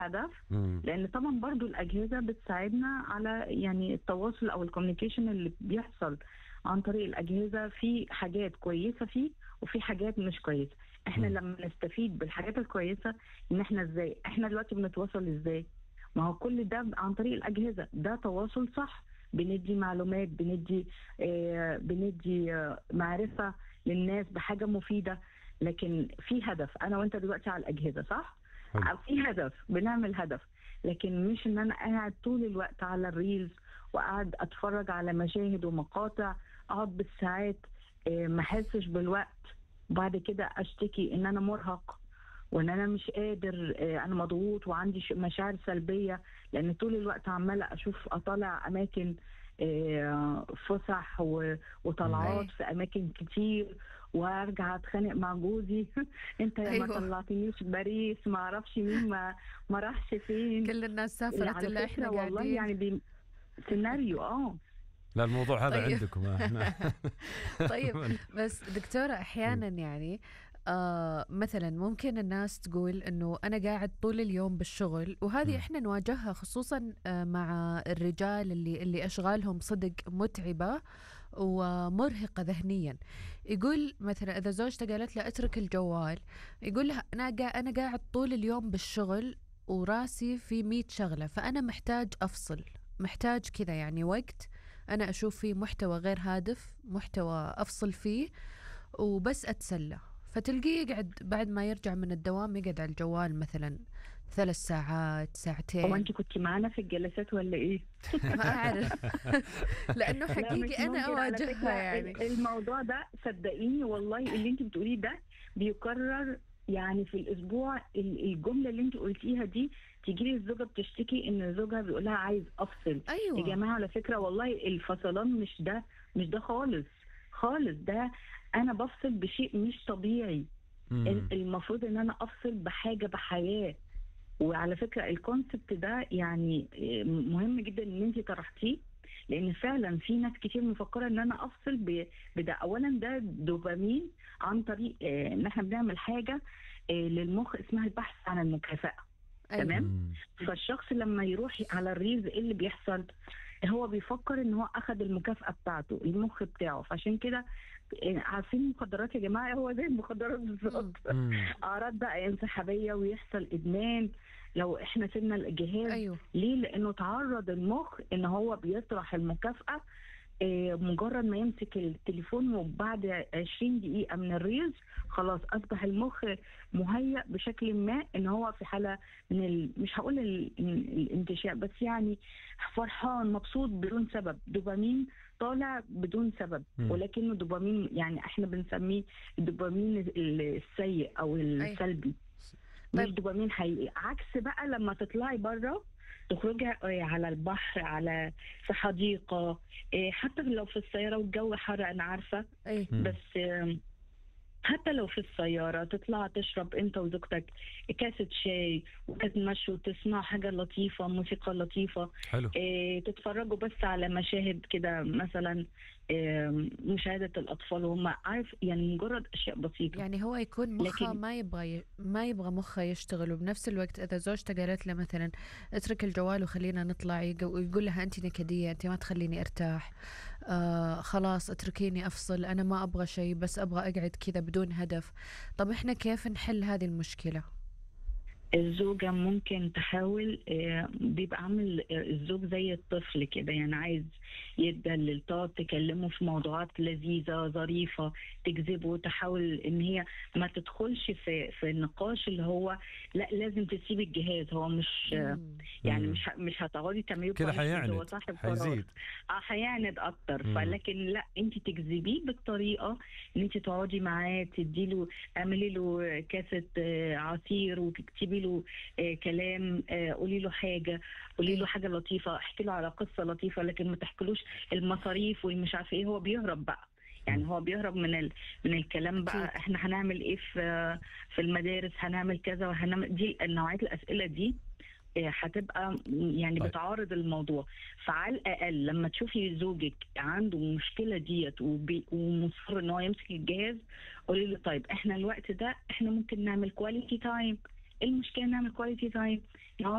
هدف مم. لان طبعا برضو الاجهزه بتساعدنا على يعني التواصل او الكوميونيكيشن اللي بيحصل عن طريق الاجهزه في حاجات كويسه فيه وفي حاجات مش كويسه احنا مم. لما نستفيد بالحاجات الكويسه ان احنا ازاي احنا دلوقتي بنتواصل ازاي ما هو كل ده عن طريق الاجهزه ده تواصل صح بندي معلومات بندي آه بندي آه معرفه للناس بحاجه مفيده لكن في هدف انا وانت دلوقتي على الاجهزه صح حلو. في هدف بنعمل هدف لكن مش ان انا قاعد طول الوقت على الريلز وقاعد اتفرج على مشاهد ومقاطع اقعد بالساعات آه، ما احسش بالوقت وبعد كده اشتكي ان انا مرهق وان انا مش قادر آه، انا مضغوط وعندي ش- مشاعر سلبيه لان طول الوقت عماله اشوف اطالع اماكن آه، فسح و- وطلعات أي. في اماكن كتير وارجع اتخانق مع جوزي انت يا ما أيوة. طلعتنيش باريس ما اعرفش مين ما ما راحش فين كل الناس سافرت على الا فكرة احنا والله قاعدين يعني بي... سيناريو اه لا الموضوع هذا طيب. عندكم احنا طيب بس دكتورة أحيانا يعني آه مثلا ممكن الناس تقول انه انا قاعد طول اليوم بالشغل وهذه مم. احنا نواجهها خصوصا آه مع الرجال اللي اللي اشغالهم صدق متعبه ومرهقه ذهنيا يقول مثلا اذا زوجته قالت له اترك الجوال يقول لها انا قا- انا قاعد طول اليوم بالشغل وراسي في 100 شغله فانا محتاج افصل محتاج كذا يعني وقت انا اشوف فيه محتوى غير هادف محتوى افصل فيه وبس اتسلى فتلقيه يقعد بعد ما يرجع من الدوام يقعد على الجوال مثلا ثلاث ساعات هو ساعتين انت كنت معانا في الجلسات ولا ايه؟ ما اعرف لانه لا، مش حقيقي انا ممكن على فكرة اواجهها يعني الموضوع ده صدقيني والله اللي انت بتقوليه ده بيكرر يعني في الاسبوع ال- الجمله اللي انت قلتيها دي تيجي لي الزوجه بتشتكي ان زوجها بيقول لها عايز افصل يا ايوه جماعه على فكره والله الفصلان مش ده مش ده خالص خالص ده انا بفصل بشيء مش طبيعي مم. المفروض ان انا افصل بحاجه بحياه وعلى فكره الكونسبت ده يعني مهم جدا ان انت طرحتيه لان فعلا في ناس كتير مفكره ان انا افصل ب- بده اولا ده دوبامين عن طريق آه، ان احنا بنعمل حاجه آه، للمخ اسمها البحث عن المكافاه أيوة. تمام مم. فالشخص لما يروح على الريلز ايه اللي بيحصل هو بيفكر ان هو اخذ المكافاه بتاعته المخ بتاعه فعشان كده آه، عارفين المخدرات يا جماعه هو زي المخدرات بالظبط مم. اعراض بقى انسحابيه ويحصل ادمان لو احنا سيبنا الجهاز ايوه ليه لانه تعرض المخ ان هو بيطرح المكافاه آه، مجرد ما يمسك التليفون وبعد 20 دقيقه من الريلز خلاص اصبح المخ مهيأ بشكل ما ان هو في حاله من ال... مش هقول ال... الانتشاء بس يعني فرحان مبسوط بدون سبب دوبامين طالع بدون سبب مم. ولكنه دوبامين يعني احنا بنسميه الدوبامين السيء او السلبي مش طيب. دوبامين حقيقي عكس بقى لما تطلعي بره تخرجي آه، على البحر على في حديقه آه، حتى لو في السياره والجو حر انا عارفه اي مم. بس آم، حتى لو في السيارة تطلع تشرب انت وزوجتك كاسة شاي وتتمشوا وتسمعوا حاجة لطيفة موسيقى لطيفة حلو اه تتفرجوا بس على مشاهد كده مثلا آم، مشاهدة الأطفال وهم عارف يعني مجرد أشياء بسيطة يعني هو يكون مخه لكن- ما يبغى ي... ما يبغى مخه يشتغل وبنفس الوقت اذا زوجته قالت له مثلا اترك الجوال وخلينا نطلع يق- ويقول لها انت نكديه انت ما تخليني ارتاح آه خلاص اتركيني افصل انا ما ابغى شيء بس ابغى اقعد كذا بدون هدف طب احنا كيف نحل هذه المشكله الزوجة ممكن تحاول آه، بيبقى عامل آه، الزوج زي الطفل كده يعني عايز يتدلل تقعد تكلمه في موضوعات لذيذة ظريفة تجذبه تحاول ان هي ما تدخلش في في النقاش اللي هو لا لازم تسيب الجهاز هو مش آه، مم. يعني مم. مش ه- مش هتقعدي تعملي كده punishment، هو حيعند صاحب قرار حيزيد اه هيعند اكتر مم. فلكن لا انت تجذبيه بالطريقه ان انت تقعدي معاه تدي له اعملي له كاسه آه، عصير وتكتبي له آه، كلام آه، قولي له حاجه قولي له حاجه لطيفه احكي له على قصه لطيفه لكن ما تحكيلوش المصاريف والمش عارفه ايه هو بيهرب بقى يعني هو بيهرب من ال... من الكلام بقى أكيد. احنا هنعمل ايه في في المدارس هنعمل كذا وهنعمل دي نوعيه الاسئله دي آه، هتبقى يعني طيب. بتعارض الموضوع فعلى الاقل لما تشوفي زوجك عنده المشكله ديت وبي- ومصر ان هو يمسك الجهاز قولي له طيب احنا الوقت ده احنا ممكن نعمل كواليتي تايم ايه المشكله نعمل كواليتي تايم